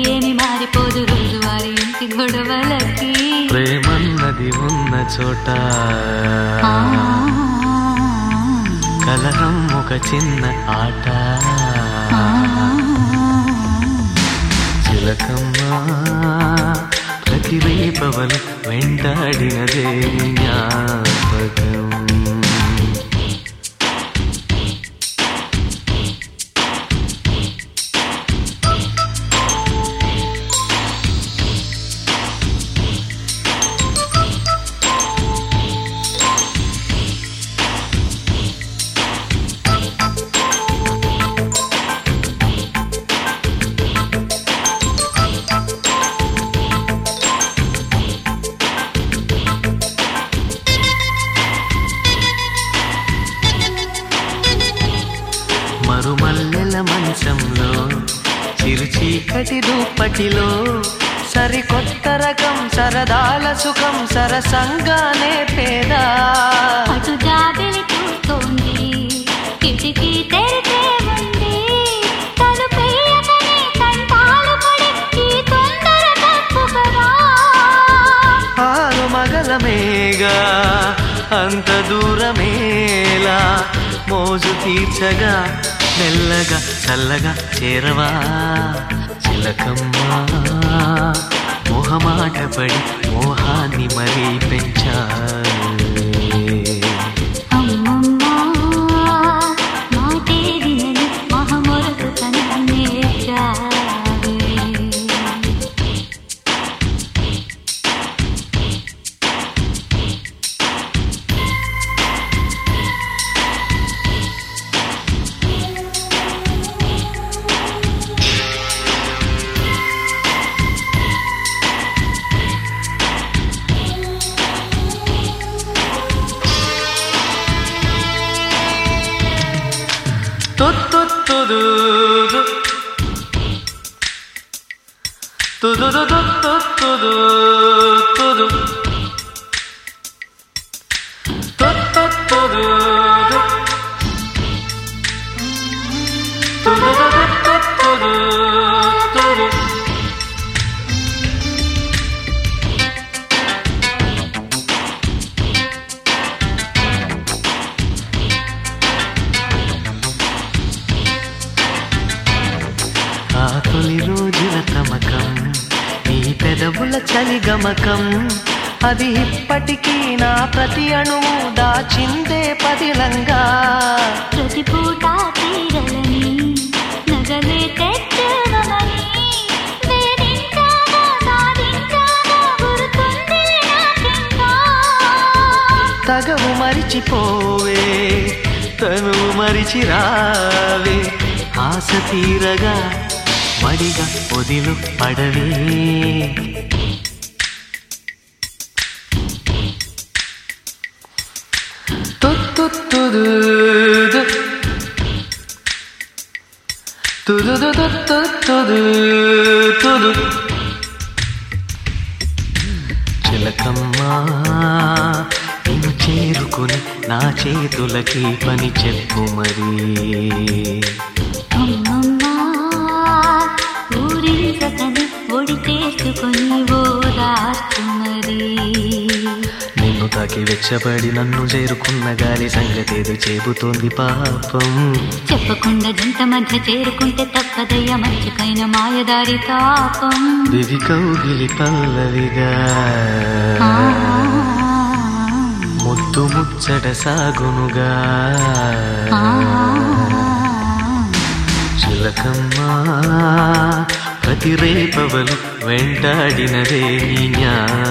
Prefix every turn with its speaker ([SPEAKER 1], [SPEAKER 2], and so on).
[SPEAKER 1] ఏమి మారిపోదు రోజువారి ఇంటి గొడవలకి
[SPEAKER 2] ప్రేమన్నది ఉన్న చోట
[SPEAKER 1] ఆ,
[SPEAKER 2] కలహం ఒక చిన్న ఆట
[SPEAKER 1] ఆ,
[SPEAKER 2] చిలకమ్మ ప్రతి రేపవలు వెంటాడినదే జ్ఞాపకం మరుమల్లెల మంచంలో చిరు చీకటి దుప్పటిలో సరికొత్త రకం సరదాల సుఖం సరసంగానే పేదా
[SPEAKER 1] అటు జాబిలి చూస్తోంది కిటికీ తెరిచే ఉంది తలుపేయకనే తంటాలు పడి ఈ తొందర తప్పు కదా
[SPEAKER 2] ఆలు మగలమేగా అంత దూరమేలా మోజు తీర్చగా మెల్లగా చల్లగా చేరవా చిలకమ్మా మొహమాట పడి మోహాన్ని మరీ పెంచాలే
[SPEAKER 1] అమ్మమ్మ మాటే వినని మహమొరకు కన్నే చావే
[SPEAKER 2] తుత్తుత్తుదు. తుదుదుదుత్తుత్తుదు. తుదు. తుత్తుత్తుదు. తుదుదుదుత్తుత్తుదు. తుదు. ఆ తొలి రోజుల తమకం నీ పెదవుల చలి గమకం అది ఇప్పటికీ నా ప్రతి అణువు దాచిందే పదిలంగా
[SPEAKER 1] ప్రతి పూట తీరలని నగలే తెచ్చవని వేధించాగా సాధించాగా గుర్తుంది నాకింకా
[SPEAKER 2] తగవు మరిచిపోవే తను మరిచిరావే ఆశ తీరగా మడిగా వదిలు పడవే తుత్తుత్తుదు. తుదుదుదుత్తుత్తుదు. తుదు. చిలకమ్మా నిన్ను చేరుకుని నా చేతులకి పని చెప్పు మరి
[SPEAKER 1] అమ్మమ్మ ఊరించకని ఒడి చేసుకొని ఓదార్చు మరి
[SPEAKER 2] నిన్ను తాకి వెచ్చబడి నన్ను చేరుకున్న గాలి సంగతేదో చెబుతోంది పాపం
[SPEAKER 1] చెప్పకుండా జంట మధ్య చేరుకుంటే తప్పదయ్య మంచుకైన మాయదారి తాపం
[SPEAKER 2] దివి కౌగిలి పల్లవిగా
[SPEAKER 1] ఆ,
[SPEAKER 2] ముద్దు ముచ్చట సాగునుగా
[SPEAKER 1] ఆ,
[SPEAKER 2] చిలకమ్మా ప్రతి రేపవలు వెంటాడినదే నీ జ్ఞాపకం